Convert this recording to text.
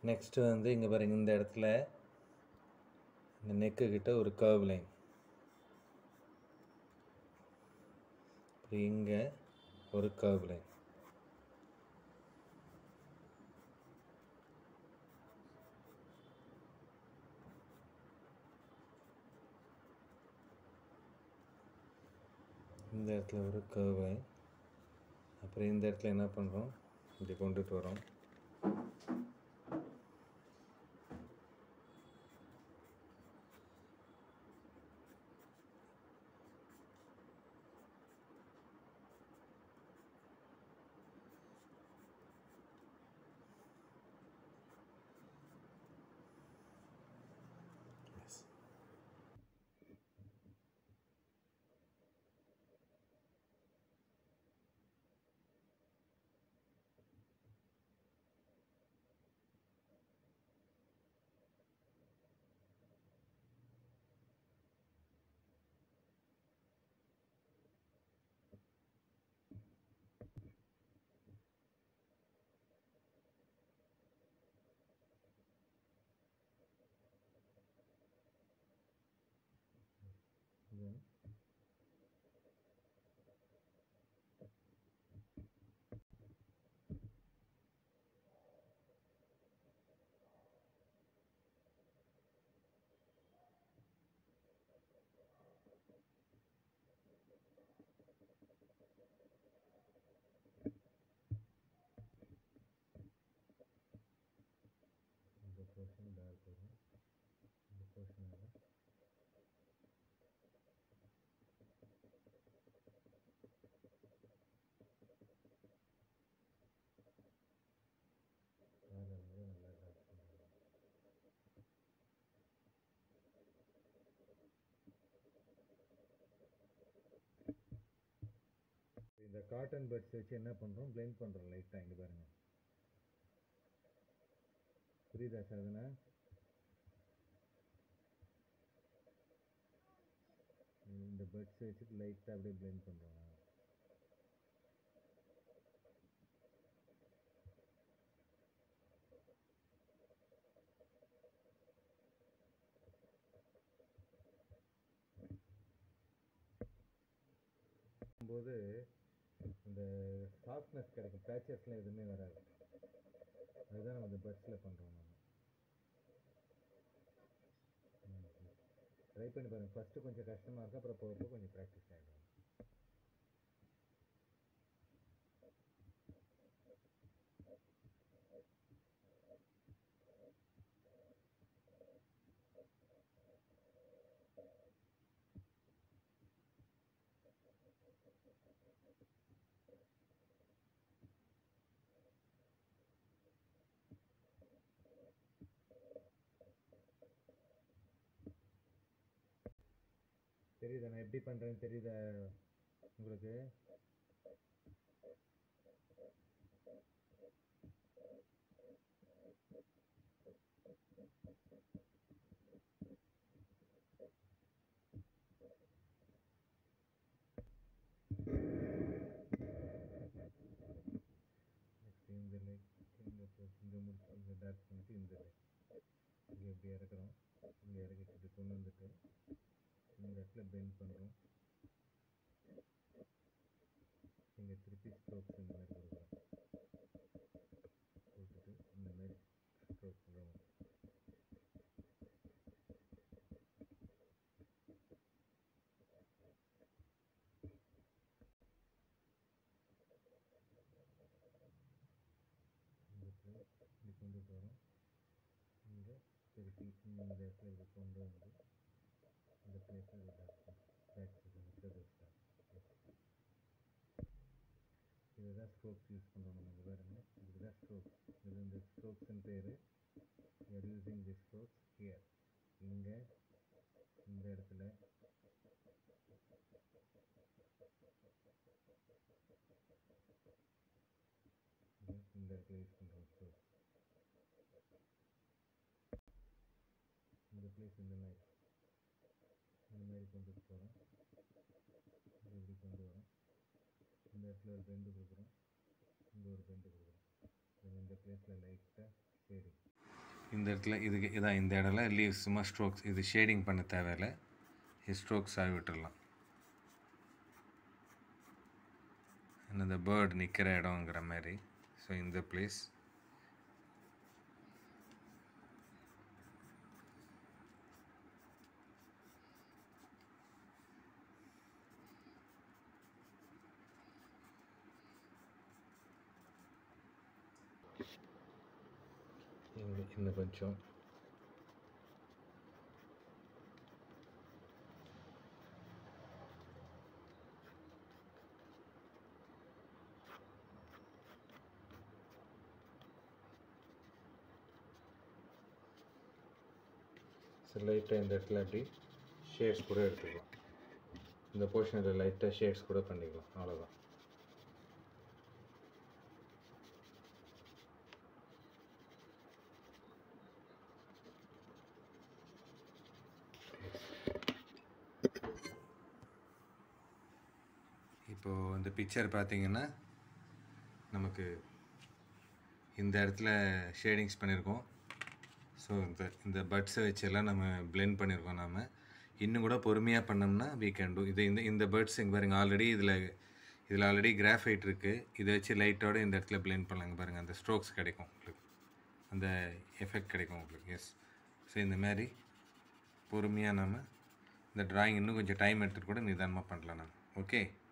Next வந்து இங்கே பாருங்க இந்த இடத்துல இந்த நெக்கு கிட்ட ஒரு கர்வ் லைன் இங்கே ஒரு கர்வ் லைன் இந்த இடத்துல ஒரு கர்வ் லைன் அப்புறம் இந்த இடத்துல என்ன பண்ணுறோம் இப்படி கொண்டுட்டு வரோம் Yes. Then இந்த போர்ஷன் டார்க் வரும் இந்த போர்ஷனால் மேலே வந்து நல்லா டார்க் பண்ணுவோம் இந்த காட்டன் பட்ஸ் வச்சு என்ன பண்ணுறோம் blend பண்ணுறோம் லைட்டாக இங்கே பாருங்க புரியுதா சாதனா இந்த பட்ஸ் வச்சுட்டு லைட்டாக அப்படியே blend பண்ணுறோம் போது இந்த சாஃப்ட்னஸ் கிடைக்கும் பேச்சஸ்லாம் எதுவுமே வராது அதுதான் நம்ம இந்த பட்ஸில் பண்ணுறோம் நம்ம ட்ரை பண்ணி பாருங்கள் ஃபஸ்ட்டு கொஞ்சம் கஷ்டமாக இருக்கும் அப்புறம் போக போக கொஞ்சம் ப்ராக்டிஸ் ஆகிடும் தெரியுதா நான் எப்படி பண்ணுறேன்னு தெரியுதா உங்களுக்கு நெக்ஸ்ட் இந்த லைக் இந்த போட்டு இங்கே முடிச்சு இங்கே டார்க் பண்ணிட்டு இந்த லைக் இங்கே இப்படி இறக்குறோம் இங்கே இறக்கிட்டு இப்படி கொண்டு வந்துட்டு இந்த இடத்துல பெண்ட் பண்ணுறோம் இங்கே திருப்பி ஸ்ட்ரோக்ஸ் இந்த மாதிரி கொடுக்குறோம் போட்டுட்டு இந்த மாதிரி ஸ்ட்ரோக் பண்ணுறோம் இந்த இடத்துல இப்படி கொண்டுட்டு வரோம் இங்கே திருப்பி இந்த இடத்துல இப்படி கொண்டு வந்து இந்த பிளேஸில் இது பேக் ஃபெதர்ஸ் இதுதான் ஸ்ட்ரோக்ஸ் யூஸ் பண்ணுறோம் நம்ம இங்கே பாருங்க இதுதான் ஸ்ட்ரோக்ஸ் இது இந்த ஸ்ட்ரோக்ஸ்னு பேர் you're using the strokes here இங்கே இந்த இடத்துல இங்க இந்த இடத்துல யூஸ் பண்ணுறோம் ஸ்ட்ரோக்ஸ் இந்த பிளேஸ் இந்த மாதிரி இந்த மாதிரி கொண்டுட்டு போகிறோம் இது இப்படி கொண்டு வரோம் இந்த இடத்துல ஒரு பெண்டு கொடுக்குறோம் இங்கே ஒரு பெண்டு கொடுக்குறோம் இது இந்த பிளேஸில் லைட்டாக ஷேடிங் இந்த இடத்துல இதுக்கு இதான் இந்த இடம்ல லீவ்ஸ் சும்மா ஸ்ட்ரோக்ஸ் இது ஷேடிங் பண்ண தேவையில்லை ஸ்ட்ரோக்ஸாக விட்டுடலாம் இந்த பேர்ட் நிற்கிற இடங்கிற மாதிரி ஸோ இந்த பிளேஸ் இங்கே இன்னும் கொஞ்சம் சரி லைட்டாக இந்த இடத்துல அப்படி ஷேட்ஸ் கூட எடுத்துக்கலாம் இந்த போர்ஷனில் லைட்டாக ஷேட்ஸ் கூட பண்ணிக்கலாம் அவ்வளோதான் இப்போது இந்த பிக்சர் பார்த்தீங்கன்னா நமக்கு இந்த இடத்துல ஷேடிங்ஸ் பண்ணியிருக்கோம் ஸோ இந்த இந்த பட்ஸை வச்செல்லாம் நம்ம பிளெண்ட் பண்ணியிருக்கோம் நாம் இன்னும் கூட பொறுமையாக பண்ணோம்னா வீ கேன் டூ இது இந்த இந்த பேர்ட்ஸ் இங்கே பாருங்க ஆல்ரெடி இதில் இதில் ஆல்ரெடி கிராஃபைட் இருக்குது இதை வச்சு லைட்டோட இந்த இடத்துல பிளெண்ட் பண்ணலாங்க பாருங்கள் அந்த ஸ்ட்ரோக்ஸ் கிடைக்கும் உங்களுக்கு அந்த எஃபெக்ட் கிடைக்கும் உங்களுக்கு எஸ் ஸோ இந்த மாதிரி பொறுமையாக நம்ம இந்த டிராயிங் இன்னும் கொஞ்சம் டைம் எடுத்துகிட்டு கூட நிதானமாக பண்ணலாம் நம்ம ஓகே